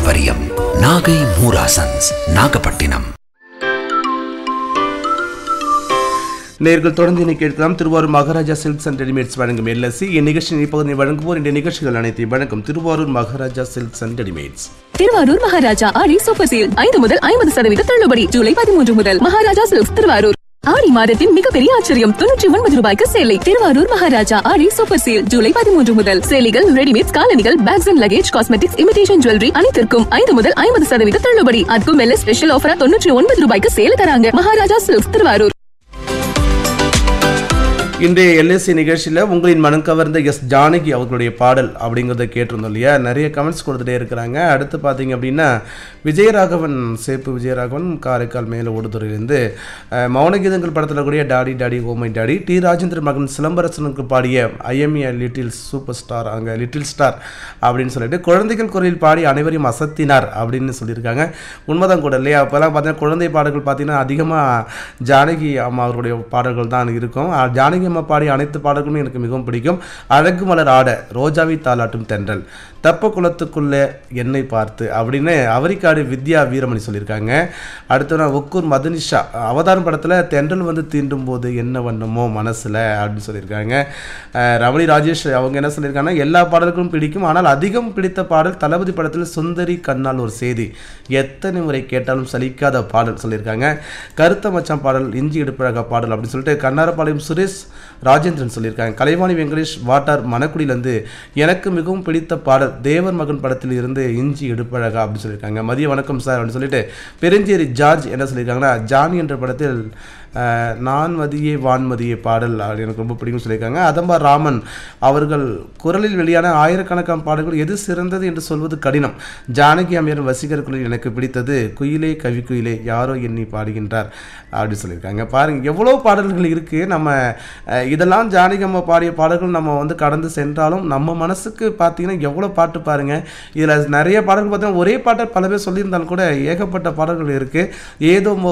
பாரம்பரியம் நாகை மூராசன்ஸ் நாகப்பட்டினம் நேர்கள் தொடர்ந்து இன்னைக்கு கேட்கலாம் Thiruvarur Maharaja silks and readymades வழங்கும் எல்எஸ்சி இந்நிகழ்ச்சியின் இப்பகுதியை வழங்குவோர் இந்த நிகழ்ச்சிகள் அனைத்தையும் வழங்கும் Thiruvarur Maharaja silks and readymades Thiruvarur Maharaja Aadi super sale ஐந்து முதல் ஐம்பது சதவீத தள்ளுபடி ஜூலை பதிமூன்று முதல் மகாராஜா சில்க்ஸ் திருவாரூர் ஆடி மாதத்தின் மிகப்பெரிய ஆச்சரியம் தொண்ணூற்றி ஒன்பது ரூபாய்க்கு சேலை திருவாரூர் மகாராஜா ஆடி சூப்பர் சேல் ஜூலை பதிமூன்று முதல் சேலைகள் ரெடிமேட்ஸ் காலணிகள் bags and luggage cosmetics imitation jewellery அனைத்திற்கும் ஐந்து முதல் ஐம்பது சதவீத தள்ளுபடி அதுக்கும் மேல ஸ்பெஷல் ஆஃபரா தொண்ணூற்றி ஒன்பது ரூபாய்க்கு சேல தராங்க மகாராஜா சில்க்ஸ் திருவாரூர் இன்றைய எல்எஸ்சி நிகழ்ச்சியில் உங்களின் மனம் கவர்ந்த எஸ் ஜானகி அவர்களுடைய பாடல் அப்படிங்கிறத கேட்டிருந்தோம் இல்லையா நிறைய கமெண்ட்ஸ் கொடுத்துட்டே இருக்கிறாங்க அடுத்து பார்த்தீங்க அப்படின்னா விஜயராகவன் சேப்பு விஜயராகவன் காரைக்கால் மேலே ஓடுதுறையிலேருந்து அஹ், மௌனகீதங்கள் படத்தில் கூடிய daddy daddy oh my daddy T Rajendra மகன் சிலம்பரசனுக்கு பாடிய ஐஎம்ஏ லிட்டில் சூப்பர் ஸ்டார் அங்கே லிட்டில் ஸ்டார் அப்படின்னு சொல்லிட்டு குழந்தைகள் குரலில் பாடி அனைவரையும் அசத்தினார் அப்படின்னு சொல்லியிருக்காங்க உண்மைதான் கூட இல்லையா அப்போல்லாம் பார்த்தீங்கன்னா குழந்தை பாடல்கள் பார்த்தீங்கன்னா அதிகமாக ஜானகி அம்மா அவர்களுடைய பாடல்கள் தான் இருக்கும் அஹ் ஜானகி அம்மா பாடிய அனைத்து பாடல்களுமே எனக்கு மிகவும் பிடிக்கும் அழகு மலர் ஆட ரோஜாவை தாலாட்டும் தென்றல் தப்ப குளத்துக்குள்ளே என்னை பார்த்து அப்படின்னு அவரிக்காடு வித்யா வீரமணி சொல்லியிருக்காங்க அடுத்து நான் ஒக்கூர் மதனிஷா அவதாரம் படத்தில் தென்றல் வந்து தீண்டும் போது என்ன வண்ணமோ மனசில் அப்படின்னு சொல்லியிருக்காங்க அஹ் ரமணி ராஜேஷ் அவங்க என்ன சொல்லியிருக்காங்கன்னா எல்லா பாடல்களும் பிடிக்கும் ஆனால் அதிகம் பிடித்த பாடல் தளபதி படத்தில் சுந்தரி கண்ணால் ஒரு செய்தி எத்தனை முறை கேட்டாலும் சலிக்காத பாடல் சொல்லியிருக்காங்க கருத்த மச்சான் பாடல் இஞ்சி எடுப்பழகா பாடல் அப்படின்னு சொல்லிட்டு கண்ணாரப்பாளையம் சுரேஷ் ராஜேந்திரன் சொல்லியிருக்காங்க கலைவாணி வெங்கடேஷ் வாட்டார் மணக்குடியிலேருந்து எனக்கு மிகவும் பிடித்த பாடல் தேவர் மகன் படத்தில் இருந்து இஞ்சி எடுப்பழகா அப்படின்னு சொல்லியிருக்காங்க மதிய வணக்கம் சார் அப்படின்னு சொல்லிட்டு பெருஞ்சேரி ஜார்ஜ் என்ன சொல்லியிருக்காங்கன்னா ஜானி என்ற படத்தில் அஹ், நான் மதியே வான்மதியே பாடல் அது எனக்கு ரொம்ப பிடிக்கும் சொல்லியிருக்காங்க அதம்பா ராமன் அவர்கள் குரலில் வெளியான ஆயிரக்கணக்கான பாடல்கள் எது சிறந்தது என்று சொல்வது கடினம் ஜானகி அம்மையார் வசீகர் குரலில் எனக்கு பிடித்தது குயிலே கவி குயிலே யாரோ எண்ணி பாடுகின்றார் அப்படி சொல்லியிருக்காங்க பாருங்க எவ்வளோ பாடல்கள் இருக்குது நம்ம அஹ், இதெல்லாம் ஜானகி அம்மா பாடிய பாடல்கள் நம்ம வந்து கடந்து சென்றாலும் நம்ம மனசுக்கு பார்த்தீங்கன்னா எவ்வளோ பாட்டு பாருங்க இதில் நிறைய பாடல்கள் பார்த்தீங்கன்னா ஒரே பாட்டை பல பேர் சொல்லியிருந்தாலும் கூட ஏகப்பட்ட பாடல்கள் இருக்குது ஏதோ